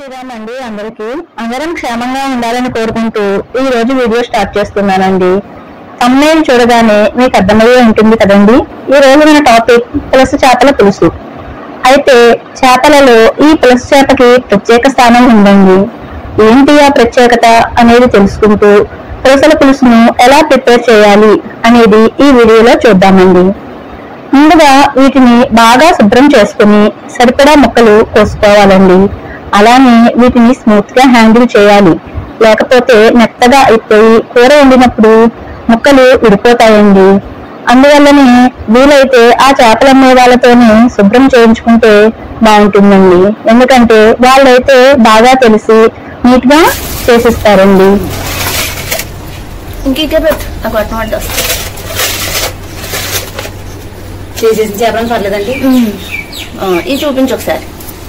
శ్రీరామ్ అండి అందరికి అందరం క్షేమంగా ఉండాలని కోరుకుంటూ ఈ రోజు వీడియో స్టార్ట్ చేస్తున్నానండి తమ్నేల్ చూడగానే మీకు అర్థమయ్యే ఉంటుంది కదండి ఈ రోజు మన టాపిక్ పులస చేపల పులుసు అయితే చేపలలో ఈ పులస చేపకి ప్రత్యేక స్థానం ఉందండి ఏంటి ఆ ప్రత్యేకత అనేది తెలుసుకుంటూ పులసల పులుసును ఎలా ప్రిపేర్ చేయాలి అనేది ఈ వీడియోలో చూద్దామండి ముందుగా వీటిని బాగా శుభ్రం చేసుకుని సరిపడా ముక్కలు కోసుకోవాలండి అలానే వీటిని స్మూత్ గా హ్యాండిల్ చేయాలి లేకపోతే మెత్తగా అయిపోయి కూర వండినప్పుడు ముక్కలు విడిపోతాయండి అందువల్లనే వీలైతే ఆ చేపలు అమ్మే వాళ్ళతోనే శుభ్రం చేయించుకుంటే బాగుంటుందండి ఎందుకంటే వాళ్ళైతే బాగా తెలిసి నీట్ గా చేసిస్తారండి ఇంక ఇక్కడ పెట్టు ఆ గొట్టం అడ్డు వస్తుంది చేసేసి చేపలను పర్లేదండి ఆ, ఇది చూపించు ఒకసారి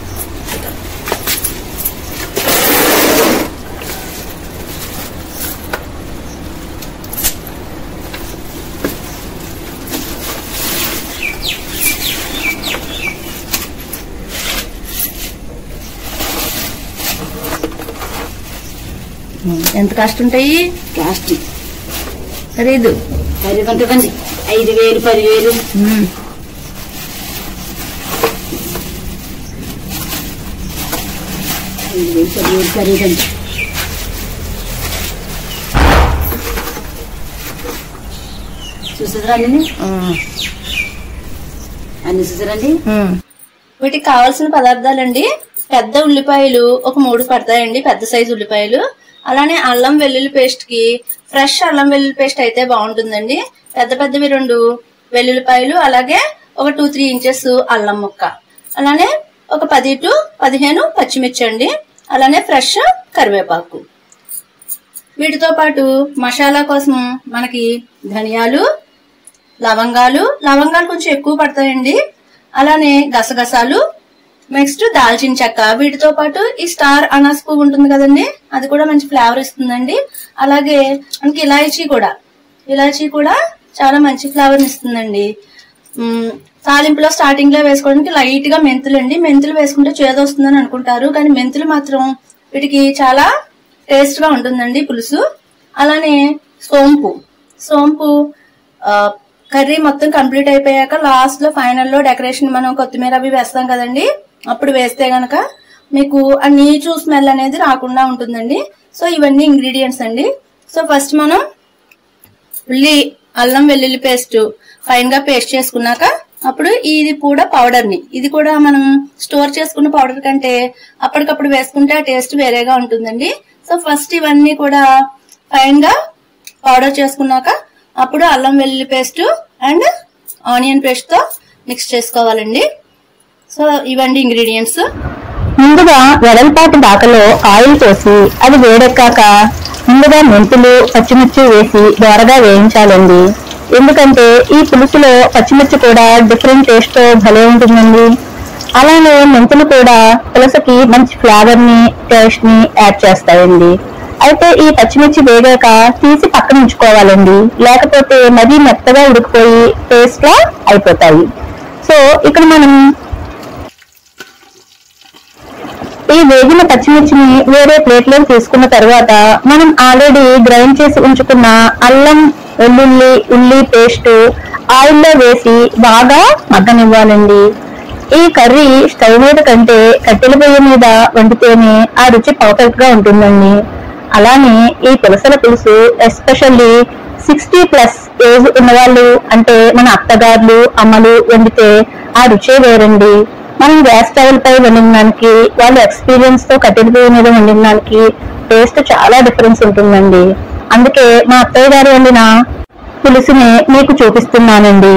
ఎంత కాస్ట్ ఉంటాయి ప్లాస్టిక్ ఖరీదు ఖరీదు ఉంటుందండి ఐదు వేలు పదివేలు ఐదు వేలు పదివేలు ఖరీదండి చూసారా అన్ని అన్ని చూసారండి వీటికి కావాల్సిన పదార్థాలండి పెద్ద ఉల్లిపాయలు ఒక మూడు పడతాయండి పెద్ద సైజు ఉల్లిపాయలు అలానే అల్లం వెల్లుల్లి పేస్ట్ కి ఫ్రెష్ అల్లం వెల్లుల్లి పేస్ట్ అయితే బాగుంటుందండి పెద్ద పెద్దవి రెండు వెల్లుల్లిపాయలు అలాగే ఒక టూ త్రీ ఇంచెస్ అల్లం ముక్క అలానే ఒక పది టు పదిహేను పచ్చిమిర్చి అండి అలానే ఫ్రెష్ కరివేపాకు వీటితో పాటు మసాలా కోసం మనకి ధనియాలు లవంగాలు లవంగాలు కొంచెం ఎక్కువ పడతాయండి అలానే గసగసాలు నెక్స్ట్ దాల్చిన చెక్క వీటితో పాటు ఈ స్టార్ అనాస్ పువ్వు ఉంటుంది కదండి అది కూడా మంచి ఫ్లేవర్ ఇస్తుందండి అలాగే మనకి ఇలాచీ కూడా ఇలాచీ కూడా చాలా మంచి ఫ్లేవర్ ఇస్తుందండి మ్, తాలింపులో స్టార్టింగ్ లో వేసుకోవడానికి లైట్ గా మెంతులు అండి మెంతులు వేసుకుంటే చేదొస్తుందని అనుకుంటారు కానీ మెంతులు మాత్రం వీటికి చాలా టేస్ట్ గా ఉంటుందండి పులుసు అలానే సోంపు సోంపు ఆ, కర్రీ మొత్తం కంప్లీట్ అయిపోయాక లాస్ట్ లో ఫైనల్ లో డెకరేషన్ మనం కొత్తిమీర అవి వేస్తాం కదండి అప్పుడు వేస్తే గనక మీకు ఆ నీచు స్మెల్ అనేది రాకుండా ఉంటుందండి సో ఇవన్నీ ఇంగ్రీడియంట్స్ అండి సో ఫస్ట్ మనం ఉల్లి అల్లం వెల్లుల్లి పేస్ట్ ఫైన్ గా పేస్ట్ చేసుకున్నాక అప్పుడు ఇది కూడా పౌడర్ ని ఇది కూడా మనం స్టోర్ చేసుకున్న పౌడర్ కంటే అప్పటికప్పుడు వేసుకుంటే ఆ టేస్ట్ వేరేగా ఉంటుందండి సో ఫస్ట్ ఇవన్నీ కూడా ఫైన్ గా పౌడర్ చేసుకున్నాక అప్పుడు అల్లం వెల్లుల్లి పేస్ట్ అండ్ ఆనియన్ పేస్ట్ తో మిక్స్ చేసుకోవాలండి సో ఇవండి ఇంగ్రీడియంట్స్ ముందుగా వెడల్పాటి బాకలో ఆయిల్ పోసి అది వేడెక్కాక ముందుగా మెంతులు పచ్చిమిర్చి వేసి దోరగా వేయించాలండి ఎందుకంటే ఈ పులుసులో పచ్చిమిర్చి కూడా డిఫరెంట్ టేస్ట్ తో భలే ఉంటుందండి అలానే మెంతులు కూడా పులుసుకి మంచి ఫ్లేవర్ ని టేస్ట్ ని యాడ్ చేస్తాయండి అయితే ఈ పచ్చిమిర్చి వేగాక తీసి పక్కన ఉంచుకోవాలండి లేకపోతే మరీ మెత్తగా ఉడికిపోయి టేస్ట్ లా అయిపోతాయి సో ఇక్కడ మనం ఈ వేగిన పచ్చిమిర్చిని వేరే ప్లేట్ లో తీసుకున్న తర్వాత మనం ఆల్రెడీ గ్రైండ్ చేసి ఉంచుకున్న అల్లం వెల్లుల్లి ఉల్లి పేస్ట్ ఆయిల్ లో వేసి బాగా మగ్గనివ్వాలండి ఈ కర్రీ స్టవ్ మీద కంటే కట్టెల పొయ్యి మీద వండితేనే ఆ రుచి పర్ఫెక్ట్ గా ఉంటుందండి అలానే ఈ పులసల పులుసు ఎస్పెషల్లీ సిక్స్టీ ప్లస్ ఏజ్ ఉన్నవాళ్ళు అంటే మన అత్తగారులు అమ్మలు వండితే ఆ రుచే వేరండి మనం గ్యాస్ స్టవ్ పై వండిన దానికి వాళ్ళ ఎక్స్పీరియన్స్ తో కట్టెల పొయ్యి మీద వండిన దానికి టేస్ట్ చాలా డిఫరెన్స్ ఉంటుందండి అందుకే మా అత్తయ్య గారు వండిన పులుసుని మీకు చూపిస్తున్నానండి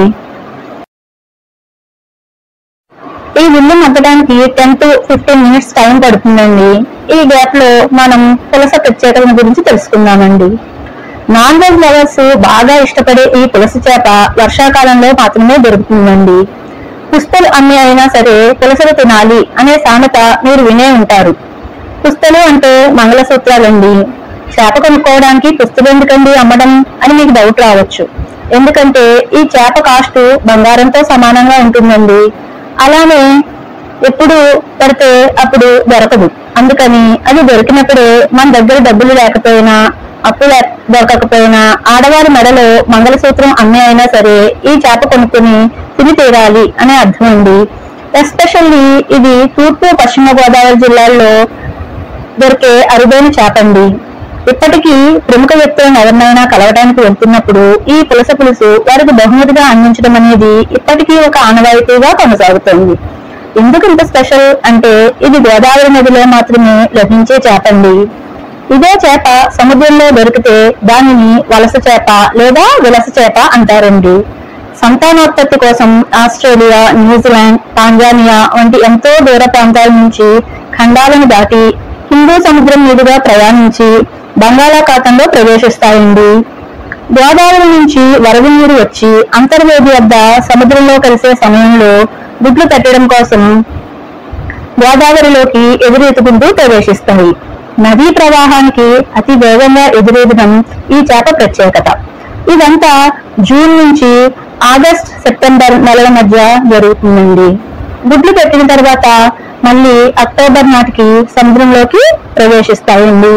ఈ ఉల్లి మగ్గడానికి ten to fifteen minutes time పడుతుందండి ఈ గ్యాప్ లో మనం పులస ప్రత్యేకతల గురించి తెలుసుకుందామండి నాన్ వెజ్ లవర్స్ బాగా ఇష్టపడే ఈ పులస చేప వర్షాకాలంలో మాత్రమే దొరుకుతుందండి పుస్తలు అమ్మి అయినా సరే పులసలు తినాలి అనే సామెత మీరు వినే ఉంటారు పుస్తలు అంటే మంగళసూత్రాలండి చేప కొనుక్కోవడానికి పుస్తలు ఎందుకండి అమ్మడం అని మీకు డౌట్ రావచ్చు ఎందుకంటే ఈ చేప కాస్ట్ బంగారంతో సమానంగా ఉంటుందండి అలానే ఎప్పుడు పడితే అప్పుడు దొరకదు అందుకని అది దొరికినప్పుడే మన దగ్గర డబ్బులు లేకపోయినా అప్పు లే- దొరకకపోయినా ఆడవారి మెడలో మంగళసూత్రం అమ్మే అయినా సరే ఈ చేప కొనుక్కుని తిని తీరాలి అనే అర్థం ఉంది ఎస్పెషల్లీ ఇది తూర్పు పశ్చిమ గోదావరి జిల్లాల్లో దొరికే అరుదైన చేపండి ఇప్పటికీ ప్రముఖ వ్యక్తులను ఎవరినైనా కలవడానికి వెళ్తున్నప్పుడు ఈ పులస పులుసు వారికి బహుమతిగా అందించడం అనేది ఇప్పటికీ ఒక ఆనవాయితీగా కొనసాగుతోంది ఎందుకు ఇంత స్పెషల్ అంటే ఇది గోదావరి నదిలో మాత్రమే లభించే చేపండి ఇదే చేప సముద్రంలో దొరికితే దానిని వలస చేప లేదా విలస చేప అంటారండి సంతానోత్పత్తి కోసం ఆస్ట్రేలియా న్యూజిలాండ్ టాంజానియా వంటి ఎంతో దూర ప్రాంతాల నుంచి ఖండాలను దాటి హిందూ సముద్రం మీదుగా ప్రయాణించి బంగాళాఖాతంలో ప్రవేశిస్తాయండి గోదావరి నుంచి వరద నీరు వచ్చి అంతర్వేది వద్ద సముద్రంలో కలిసే సమయంలో గుడ్లు పెట్టడం కోసం గోదావరిలోకి ఎదురెత్తుకుంటూ ప్రవేశిస్తాయి నదీ ప్రవాహానికి అతి వేగంగా ఎదురెదడం ఈ చేప ప్రత్యేకత ఇదంతా జూన్ నుంచి ఆగస్ట్ సెప్టెంబర్ నెలల మధ్య జరుగుతుందండి గుడ్లు పెట్టిన తర్వాత మళ్ళీ అక్టోబర్ నాటికి సముద్రంలోకి ప్రవేశిస్తాయండి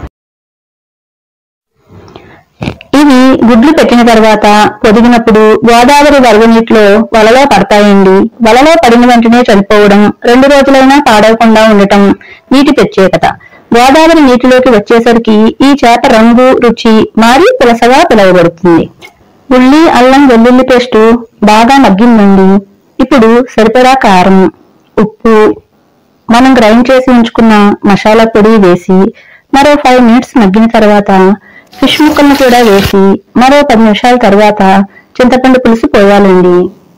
ఇవి గుడ్లు పెట్టిన తర్వాత పొదిగినప్పుడు గోదావరి వరద నీటిలో వలలో పడతాయండి వలలో పడిన వెంటనే చనిపోవడం రెండు రోజులైనా పాడవకుండా ఉండటం నీటి ప్రత్యేకత గోదావరి నీటిలోకి వచ్చేసరికి ఈ చేప రంగు రుచి మారి పులసగా పిలువబడుతుంది ఉల్లి అల్లం వెల్లుల్లి పేస్టు బాగా మగ్గిందండి ఇప్పుడు సరిపడా కారం ఉప్పు మనం గ్రైండ్ చేసి ఉంచుకున్న మసాలా పొడి వేసి మరో ఫైవ్ మినిట్స్ మగ్గిన తర్వాత ఫిష్ ముక్కలను కూడా వేసి మరో పది నిమిషాల తర్వాత చింతపండు పులుసు పోయాలండి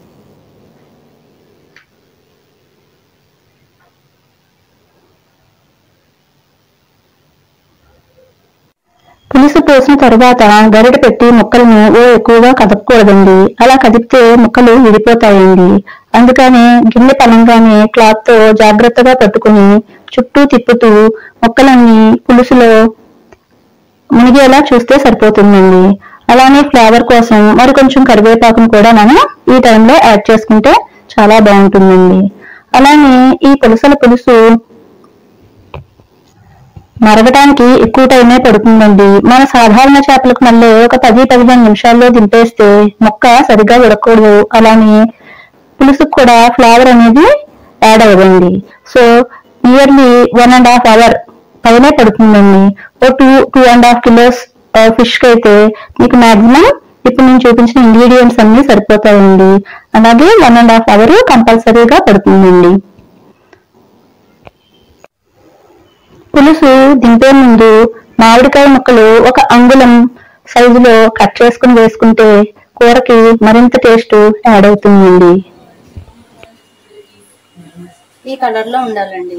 పులుసు పోసిన తర్వాత గరిట పెట్టి ముక్కలను ఓ ఎక్కువగా కదపకూడదండి అలా కదిపితే ముక్కలు విడిపోతాయండి అందుకని గిన్నె పనంగానే క్లాత్ తో జాగ్రత్తగా పట్టుకుని చుట్టూ తిప్పుతూ ముక్కలన్నీ పులుసులో మునిగేలా చూస్తే సరిపోతుందండి అలానే ఫ్లేవర్ కోసం మరి కొంచెం కరివేపాకును కూడా మనం ఈ టైంలో యాడ్ చేసుకుంటే చాలా బాగుంటుందండి అలానే ఈ పులసల పులుసు మరగటానికి ఎక్కువ టైమే పడుతుందండి మన సాధారణ చేపలకు మళ్ళీ ఒక పది పదిహేను నిమిషాల్లో దింపేస్తే మొక్క సరిగ్గా ఉడకూడదు అలానే పులుసుకు కూడా ఫ్లేవర్ అనేది యాడ్ అవ్వదండి so nearly one and half hour పైనే పడుతుందండి ఓ two two and half kilos fish కి అయితే మీకు మాక్సిమం ఇప్పుడు నేను చూపించిన ఇంగ్రీడియంట్స్ అన్ని సరిపోతాయండి అలాగే వన్ అండ్ హాఫ్ అవర్ కంపల్సరీగా పడుతుందండి పులుసు దింపే ముందు మామిడికాయ ముక్కలు ఒక అంగుళం సైజులో కట్ చేసుకుని వేసుకుంటే కూరకి మరింత టేస్ట్ యాడ్ అవుతుందండి ఈ కలర్ లో ఉండాలండి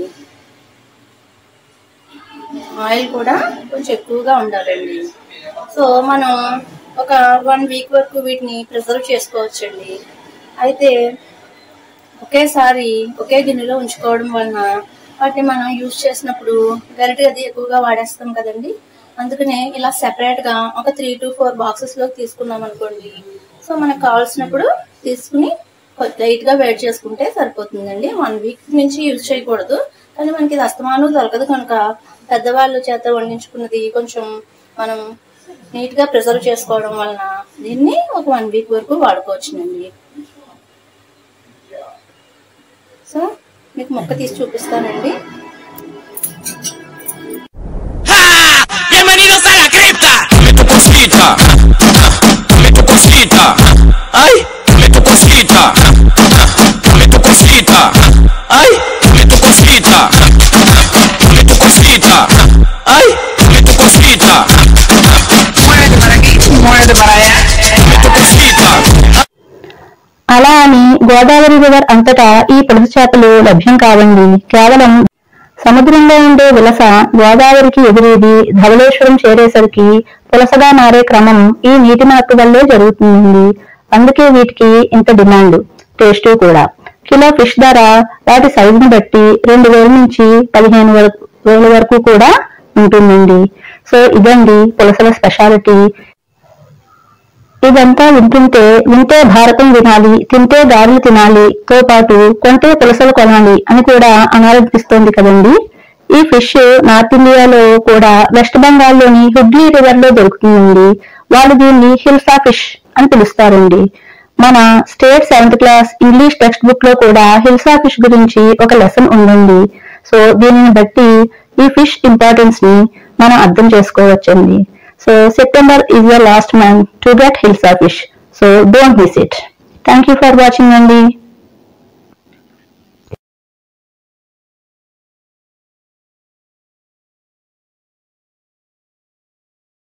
ఆయిల్ కూడా కొంచెం ఎక్కువగా ఉండాలండి సో మనం ఒక వన్ వీక్ వరకు వీటిని ప్రిజర్వ్ చేసుకోవచ్చండి అయితే ఒకేసారి ఒకే గిన్నెలో ఉంచుకోవడం వలన వాటిని మనం యూజ్ చేసినప్పుడు గరిటె అది ఎక్కువగా వాడేస్తాం కదండి అందుకనే ఇలా సెపరేట్ గా ఒక త్రీ టు ఫోర్ బాక్సెస్ లోకి తీసుకున్నాం అనుకోండి సో మనకు కావాల్సినప్పుడు తీసుకుని లైట్ గా వేడి చేసుకుంటే సరిపోతుందండి వన్ వీక్ నుంచి యూజ్ చేయకూడదు కానీ మనకి ఇది అస్తమానం దొరకదు కనుక పెద్దవాళ్ళ చేత వండించుకున్నది కొంచెం మనం నీట్ గా ప్రిజర్వ్ చేసుకోవడం వలన దీన్ని ఒక వన్ వీక్ వరకు వాడుకోవచ్చునండి సో మీకు మొక్క తీసి చూపిస్తానండి Bienvenidos a la cripta. Tome tu cosita. Tome tu cosita. Ay, tome tu cosita. Tome tu cosita. Ay, tome tu cosita. Tome tu cosita. Ay, tome tu cosita. Muévete para aquí, muévete para allá. Tome tu cosita. అలా అని Godavari river అంతటా ఈ పులస చేపలు లభ్యం కావండి కేవలం సముద్రంలో ఉండే విలస గోదావరికి ఎదురేది ధవళేశ్వరం చేరేసరికి పులసగా మారే క్రమం ఈ నీటి మార్పు వల్లే జరుగుతుందండి అందుకే వీటికి ఇంత డిమాండ్ టేస్ట్ కూడా కిలో ఫిష్ ధర వాటి సైజుని బట్టి రెండు వేల నుంచి పదిహేను వరకు వేల వరకు కూడా ఉంటుందండి సో ఇదండి పులసల స్పెషాలిటీ ఇదంతా వింటుంటే వింటే భారతం వినాలి తింటే గారెలు తినాలి తో పాటు కొంటే పులసలు కొనాలి అని కూడా అనాలనిపిస్తోంది కదండి ఈ ఫిష్ నార్త్ ఇండియాలో కూడా వెస్ట్ బెంగాల్లోని హుగ్లీ రివర్ లో దొరుకుతుందండి వాళ్ళు దీన్ని హిల్సా ఫిష్ అని పిలుస్తారండి మన state seventh class English text book లో కూడా హిల్సా ఫిష్ గురించి ఒక లెసన్ ఉందండి సో దీనిని బట్టి ఈ ఫిష్ ఇంపార్టెన్స్ ని మనం అర్థం చేసుకోవచ్చండి so September is the last month to get hilsa fish so don't miss it thank you for watching అండి